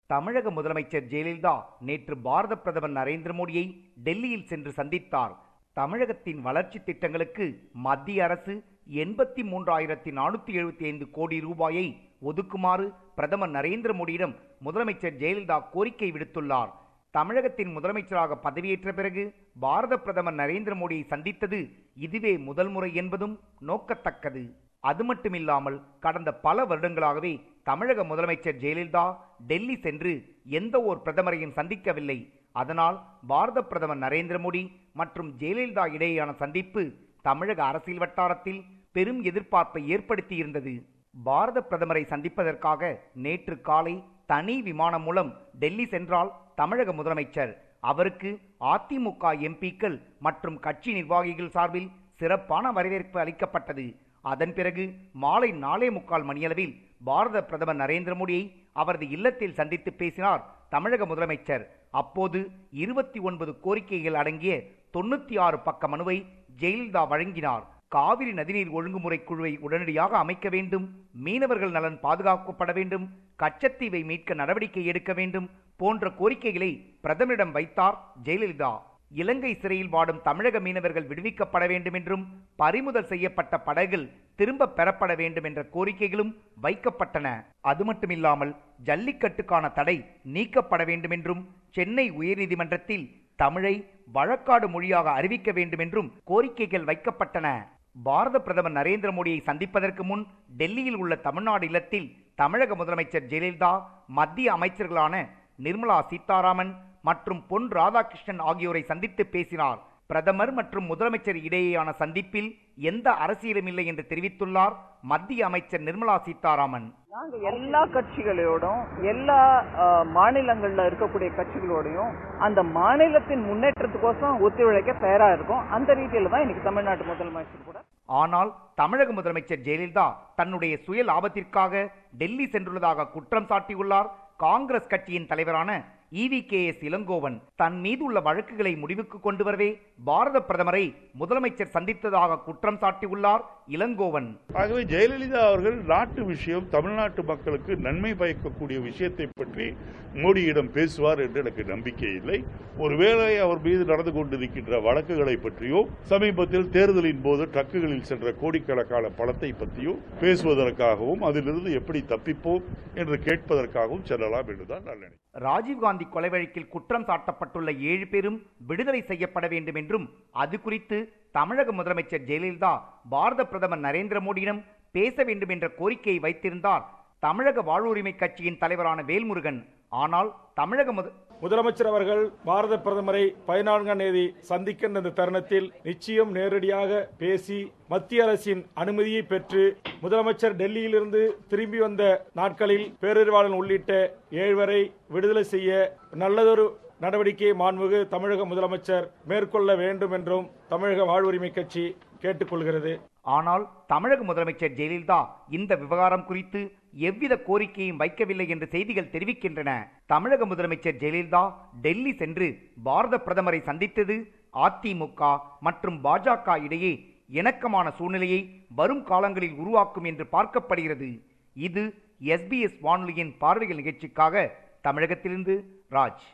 தமிழக முதலமைச்சர் ஜெயலலிதா நேற்று பாரத பிரதமர் நரேந்திர மோடியை டெல்லியில் சென்று சந்தித்தார் தமிழகத்தின் வளர்ச்சி திட்டங்களுக்கு மத்திய அரசு எண்பத்தி மூன்றாயிரத்தி நானூத்தி எழுபத்தி ஐந்து கோடி ரூபாயை ஒதுக்குமாறு பிரதமர் நரேந்திர மோடியிடம் முதலமைச்சர் ஜெயலலிதா கோரிக்கை விடுத்துள்ளார் தமிழகத்தின் முதலமைச்சராக பதவியேற்ற பிறகு பாரத பிரதமர் நரேந்திர மோடியை சந்தித்தது இதுவே முதல் முறை என்பதும் நோக்கத்தக்கது அது மட்டுமில்லாமல் கடந்த பல வருடங்களாகவே தமிழக முதலமைச்சர் ஜெயலலிதா டெல்லி சென்று எந்த ஓர் பிரதமரையும் சந்திக்கவில்லை அதனால் பாரத பிரதமர் நரேந்திர மோடி மற்றும் ஜெயலலிதா இடையேயான சந்திப்பு தமிழக அரசியல் வட்டாரத்தில் பெரும் எதிர்பார்ப்பை ஏற்படுத்தியிருந்தது பாரத பிரதமரை சந்திப்பதற்காக நேற்று காலை தனி விமானம் மூலம் டெல்லி சென்றால் தமிழக முதலமைச்சர் அவருக்கு அதிமுக எம்பிக்கள் மற்றும் கட்சி நிர்வாகிகள் சார்பில் சிறப்பான வரவேற்பு அளிக்கப்பட்டது அதன் பிறகு மாலை நாலே முக்கால் மணியளவில் பாரத பிரதமர் நரேந்திர மோடியை அவரது இல்லத்தில் சந்தித்து பேசினார் தமிழக முதலமைச்சர் அப்போது இருபத்தி ஒன்பது கோரிக்கைகள் அடங்கிய தொண்ணூத்தி ஆறு பக்க மனுவை ஜெயலலிதா வழங்கினார் காவிரி நதிநீர் ஒழுங்குமுறை குழுவை உடனடியாக அமைக்க வேண்டும் மீனவர்கள் நலன் பாதுகாக்கப்பட வேண்டும் கச்சத்தீவை மீட்க நடவடிக்கை எடுக்க வேண்டும் போன்ற கோரிக்கைகளை பிரதமரிடம் வைத்தார் ஜெயலலிதா இலங்கை சிறையில் வாடும் தமிழக மீனவர்கள் விடுவிக்கப்பட வேண்டும் என்றும் பறிமுதல் செய்யப்பட்ட படகுகள் திரும்ப பெறப்பட வேண்டும் என்ற கோரிக்கைகளும் வைக்கப்பட்டன அது மட்டுமில்லாமல் ஜல்லிக்கட்டுக்கான தடை நீக்கப்பட வேண்டும் என்றும் சென்னை உயர்நீதிமன்றத்தில் தமிழை வழக்காடு மொழியாக அறிவிக்க வேண்டும் என்றும் கோரிக்கைகள் வைக்கப்பட்டன பாரத பிரதமர் நரேந்திர மோடியை சந்திப்பதற்கு முன் டெல்லியில் உள்ள தமிழ்நாடு இல்லத்தில் தமிழக முதலமைச்சர் ஜெயலலிதா மத்திய அமைச்சர்களான நிர்மலா சீதாராமன் மற்றும் பொன் ராதாகிருஷ்ணன் ஆகியோரை சந்தித்து பேசினார் பிரதமர் மற்றும் முதலமைச்சர் இடையேயான சந்திப்பில் எந்த அரசியலும் இல்லை என்று தெரிவித்துள்ளார் மத்திய அமைச்சர் நிர்மலா சீதாராமன் நாங்க எல்லா கட்சிகளோடும் எல்லா அஹ், மாநிலங்கள்ல இருக்கக்கூடிய கட்சிகளோடையும் அந்த மாநிலத்தின் முன்னேற்றத்துக்கோசம் ஒத்துழைக்க தயாரா இருக்கும் அந்த ரீதியில தான் இன்னைக்கு தமிழ்நாட்டு முதலமைச்சர் கூட ஆனால் தமிழக முதலமைச்சர் ஜெயலலிதா தன்னுடைய சுய லாபத்திற்காக டெல்லி சென்றுள்ளதாக குற்றம் சாட்டியுள்ளார் காங்கிரஸ் கட்சியின் தலைவரான இவி கே எஸ் இளங்கோவன் தன் மீது உள்ள வழக்குகளை முடிவுக்கு கொண்டு வரவே பாரத பிரதமரை முதலமைச்சர் சந்தித்ததாக குற்றம் சாட்டியுள்ளார் இளங்கோவன் ஆகவே ஜெயலலிதா அவர்கள் நாட்டு விஷயம் தமிழ்நாட்டு மக்களுக்கு நன்மை பயக்கக்கூடிய விஷயத்தை பற்றி மோடியிடம் பேசுவார் என்று எனக்கு நம்பிக்கை இல்லை ஒருவேளை அவர் மீது நடந்து கொண்டிருக்கின்ற வழக்குகளை பற்றியோ சமீபத்தில் தேர்தலின் போது ட்ரக்குகளில் சென்ற கோடிக்கணக்கான பணத்தை பற்றியோ பேசுவதற்காகவும் அதிலிருந்து எப்படி தப்பிப்போம் என்று கேட்பதற்காகவும் செல்லலாம் என்றுதான் நான் நினைக்கிறேன் ராஜீவ்காந்தி கொலை வழக்கில் குற்றம் சாட்டப்பட்டுள்ள ஏழு பேரும் விடுதலை செய்யப்பட வேண்டும் என்றும் அது குறித்து தமிழக முதலமைச்சர் ஜெயலலிதா பாரத பிரதமர் நரேந்திர மோடியிடம் பேச வேண்டும் என்ற கோரிக்கையை வைத்திருந்தார் தமிழக வாழ்வுரிமை கட்சியின் தலைவரான வேல்முருகன் ஆனால் தமிழக முத முதலமைச்சர் அவர்கள் பாரத பிரதமரை பதினான்காம் தேதி சந்திக்கின்ற இந்த தருணத்தில் நிச்சயம் நேரடியாக பேசி மத்திய அரசின் அனுமதியை பெற்று முதலமைச்சர் டெல்லியிலிருந்து திரும்பி வந்த நாட்களில் பேரறிவாளன் உள்ளிட்ட ஏழ்வரை விடுதலை செய்ய நல்லதொரு நடவடிக்கையை மாண்புமிகு தமிழக முதலமைச்சர் மேற்கொள்ள வேண்டும் என்றும் தமிழக வாழ்வுரிமை கட்சி கேட்டுக்கொள்கிறது ஆனால் தமிழக முதலமைச்சர் ஜெயலலிதா இந்த விவகாரம் குறித்து எவ்வித கோரிக்கையும் வைக்கவில்லை என்று செய்திகள் தெரிவிக்கின்றன தமிழக முதலமைச்சர் ஜெயலலிதா டெல்லி சென்று பாரத பிரதமரை சந்தித்தது அதிமுக மற்றும் பாஜக இடையே இணக்கமான சூழ்நிலையை வரும் காலங்களில் உருவாக்கும் என்று பார்க்கப்படுகிறது இது எஸ்பிஎஸ் வானொலியின் பார்வைகள் நிகழ்ச்சிக்காக தமிழகத்திலிருந்து ராஜ்